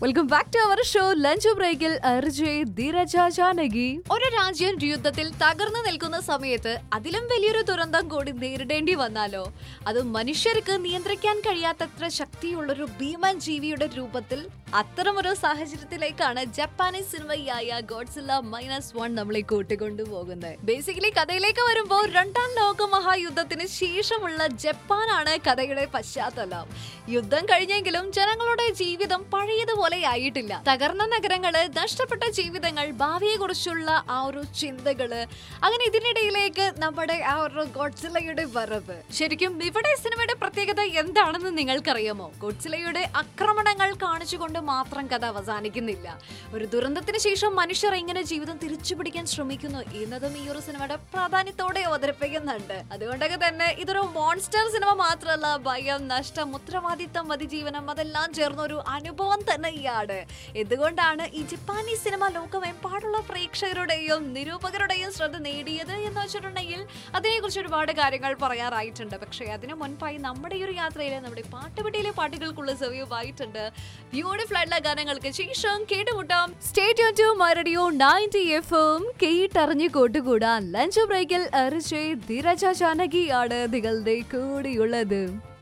welcome back to our show lunch ബ്രേക്കിൽ അർജയ് ധീരജ ജാനകി ഒരു രാജ്യം യുദ്ധത്തിൽ തകർന്നു നിൽക്കുന്ന സമയത്ത് അതിലും വലിയൊരു ദുരന്തം കൂടി നേരിടേണ്ടി വന്നാലോ അത് മനുഷ്യർക്ക് നിയന്ത്രിക്കാൻ കഴിയാത്തത്ര ശക്തിയുള്ളൊരു ഭീമൻ ജീവിയുടെ രൂപത്തിൽ അത്തരമൊരു സാഹചര്യത്തിലേക്കാണ് ജപ്പാനീസ് സിനിമയായ ഗോഡ്സില്ല മൈനസ് വൺ നമ്മളെ കൂട്ടിക്കൊണ്ടുപോകുന്നത് ബേസിക്കലി കഥയിലേക്ക് വരുമ്പോൾ രണ്ടാം ലോക മഹായുദ്ധത്തിന് ശേഷമുള്ള ജപ്പാനാണ് കഥയുടെ പശ്ചാത്തലം യുദ്ധം കഴിഞ്ഞെങ്കിലും ജനങ്ങളുടെ ജീവിതം പഴയതുപോലെ ആയിട്ടില്ല തകർന്ന നഗരങ്ങള് നഷ്ടപ്പെട്ട ജീവിതങ്ങൾ ഭാവിയെ കുറിച്ചുള്ള ആ ഒരു ചിന്തകള് അങ്ങനെ ഇതിനിടയിലേക്ക് നമ്മുടെ ആ ഒരു ഗോഡ്സിലയുടെ വരവ് ശരിക്കും ഇവിടെ സിനിമയുടെ പ്രത്യേകത എന്താണെന്ന് നിങ്ങൾക്കറിയാമോ ഗോഡ്സിലയുടെ ആക്രമണങ്ങൾ കാണിച്ചുകൊണ്ട് മാത്രം കഥ അവസാനിക്കുന്നില്ല ഒരു ദുരന്തത്തിന് ശേഷം മനുഷ്യർ എങ്ങനെ ജീവിതം തിരിച്ചു പിടിക്കാൻ ശ്രമിക്കുന്നു എന്നതും ഈ ഒരു സിനിമയുടെ പ്രാധാന്യത്തോടെ അവതരിപ്പിക്കുന്നുണ്ട് അതുകൊണ്ടൊക്കെ തന്നെ ഇതൊരു മോൺസ്റ്റർ സിനിമ മാത്രമല്ല ഭയം നഷ്ടം ഉത്തരവാദിത്തം അതിജീവനം അതെല്ലാം ചേർന്ന ഒരു അനുഭവം തന്നെയാണ് എന്തുകൊണ്ടാണ് ഈ ജപ്പാനീസ് സിനിമ ലോകമെമ്പാടുള്ള പ്രേക്ഷകരുടെയും നിരൂപകരുടെയും ശ്രദ്ധ നേടിയത് എന്ന് വെച്ചിട്ടുണ്ടെങ്കിൽ അതിനെക്കുറിച്ച് ഒരുപാട് കാര്യങ്ങൾ പറയാറായിട്ടുണ്ട് പക്ഷേ അതിനു മുൻപായി നമ്മുടെ ഈ ഒരു യാത്രയിൽ നമ്മുടെ പാട്ടുപെട്ടിയിലെ പാട്ടുകൾക്കുള്ള സമയമായിട്ടുണ്ട് ബ്യൂട്ടിഫുൾ ആയിട്ടുള്ള ഗാനങ്ങൾക്ക് ശേഷം കേട്ടുമുട്ടാം state to my radio ninety F M കേട്ടറിഞ്ഞ് കൂട്ടുകൂടാൻ ലഞ്ച് ബ്രേക്കിൽ അരിച്ചേ ധീരജ ജാനകിയാണ് നിങ്ങളുടെ കൂടെയുള്ളത്